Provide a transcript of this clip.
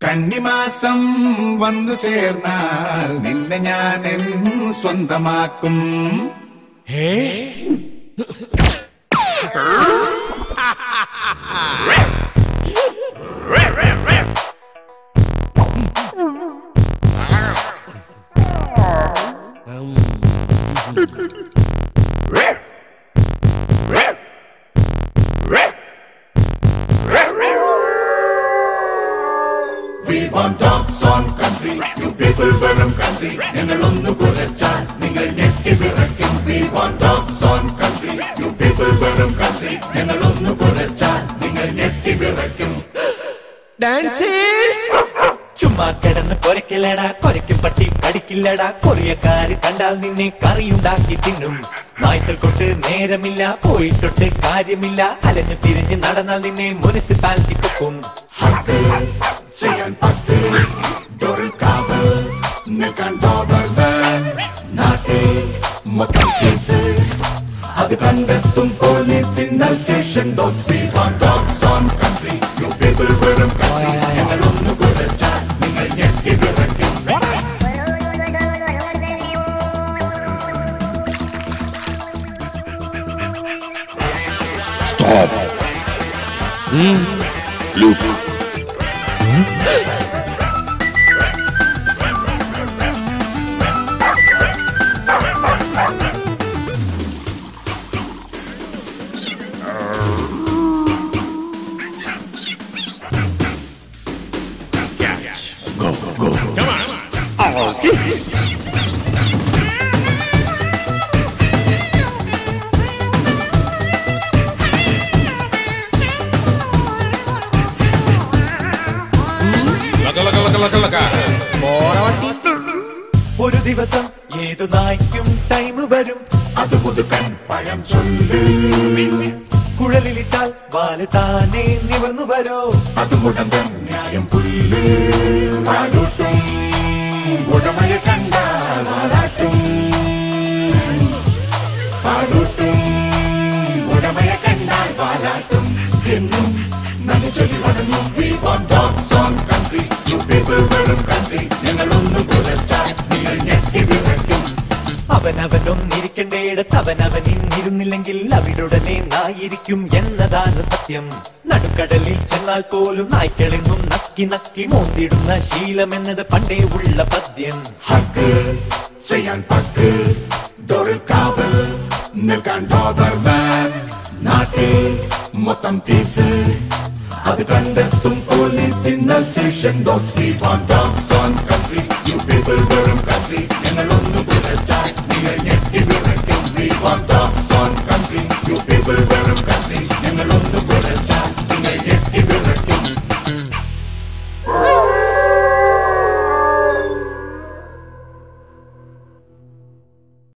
കന്നിമാസം വന്നു ചേർന്നാൽ നിന്നെ ഞാൻ എൻ സ്വന്തമാക്കും We want dogs on country, you people വെറും country. ഞങ്ങൾ ഒന്ന് കുറച്ചാൽ നിങ്ങൾ ഞെട്ടി വിറയ്ക്കും. We want dogs on country, you people വെറും country. ഞങ്ങൾ ഒന്ന് കുറച്ചാൽ നിങ്ങൾ ഞെട്ടി വിറയ്ക്കും. ചുമ്മാ കിടന്ന് കൊരക്കില്ലടാ കൊരയ്ക്കും പട്ടി കടിക്കില്ലടാ കൊറിയക്കാര് കണ്ടാൽ നിന്നെ കറിയുണ്ടാക്കി തിന്നും നായ്ക്കൾ കൊണ്ട് നേരമില്ല പോയിട്ടൊട്ട് കാര്യമില്ല അലഞ്ഞു തിരിഞ്ഞ് നടന്നാൽ നിന്നെ മുനിസിപ്പാലിറ്റി പൊക്കും ഹക്ക് ചെയ്യാൻ പക്ക് ഡോറിൽ കാവൽ നിൽക്കാൻ ഡോബർമാൻ നാട്ടിൽ മൊത്തം കേസ് അത് കണ്ടെത്തും പോലീസിനൽ station dogs we want dogs on country you people വെറും കൺട്രി ഞങ്ങൾ ഒന്ന് കുറച്ചാൽ നിങ്ങൾ ഞെട്ടി വിറയ്ക്കും Stop. Look. Go, go. Come on. Oh, jeez. Laka, laka, laka, laka, laka. ഒരു ദിവസം ഏതു നായ്ക്കും ടൈം വരും അത് പുതുക്കൻ പഴം ചൊല്ല് കുഴലിലിട്ടാൽ വാല് താനേ നിവർന്നു വരോ അത് മുടന്തൻ ന്യായം പുല്ല് വാലൂട്ടും ഉടമയെ കണ്ടാൽ വാലാട്ടും പാടൂട്ടും ഉടമയെ കണ്ടാൽ വാലാട്ടും എന്നും നനച്ചൊല്ലി വളർന്നു we want dogs on country you people വെറും കൺട്രി ഞങ്ങൾ ഒന്ന് കുറച്ചാൽ നിങ്ങൾ ഞെട്ടി വിറയ്ക്കും അവനവനൊന്നിരിക്കേണ്ടയിടത്ത് അവനവൻ ഇന്നിരുന്നില്ലെങ്കിൽ അവിടുടനെ നായിരിക്കും എന്നതാണ് സത്യം നടുക്കടലിൽ ചെന്നാൽ പോലും നായ്ക്കളെന്നും നക്കി നക്കി മോന്തിടുന്ന ശീലമെന്നത് പണ്ടേ ഉള്ള പദ്യം ഹക്ക് ചെയ്യാൻ പക്ക് ഡോറിൽ കാവൽ നിൽക്കാൻ ഡോബർമാൻ നാട്ടിൽ മൊത്തം കേസ് അത് കണ്ടെത്തും പോലീസിനൽ station dogs want dogs on country you people വെറും കൺട്രി ഞങ്ങൾ ഒന്ന് കുറച്ചാൽ നിങ്ങൾ ഞെട്ടി വിറയ്ക്കും we want dogs on country you people വെറും കൺട്രി ഞങ്ങൾ ഒന്ന്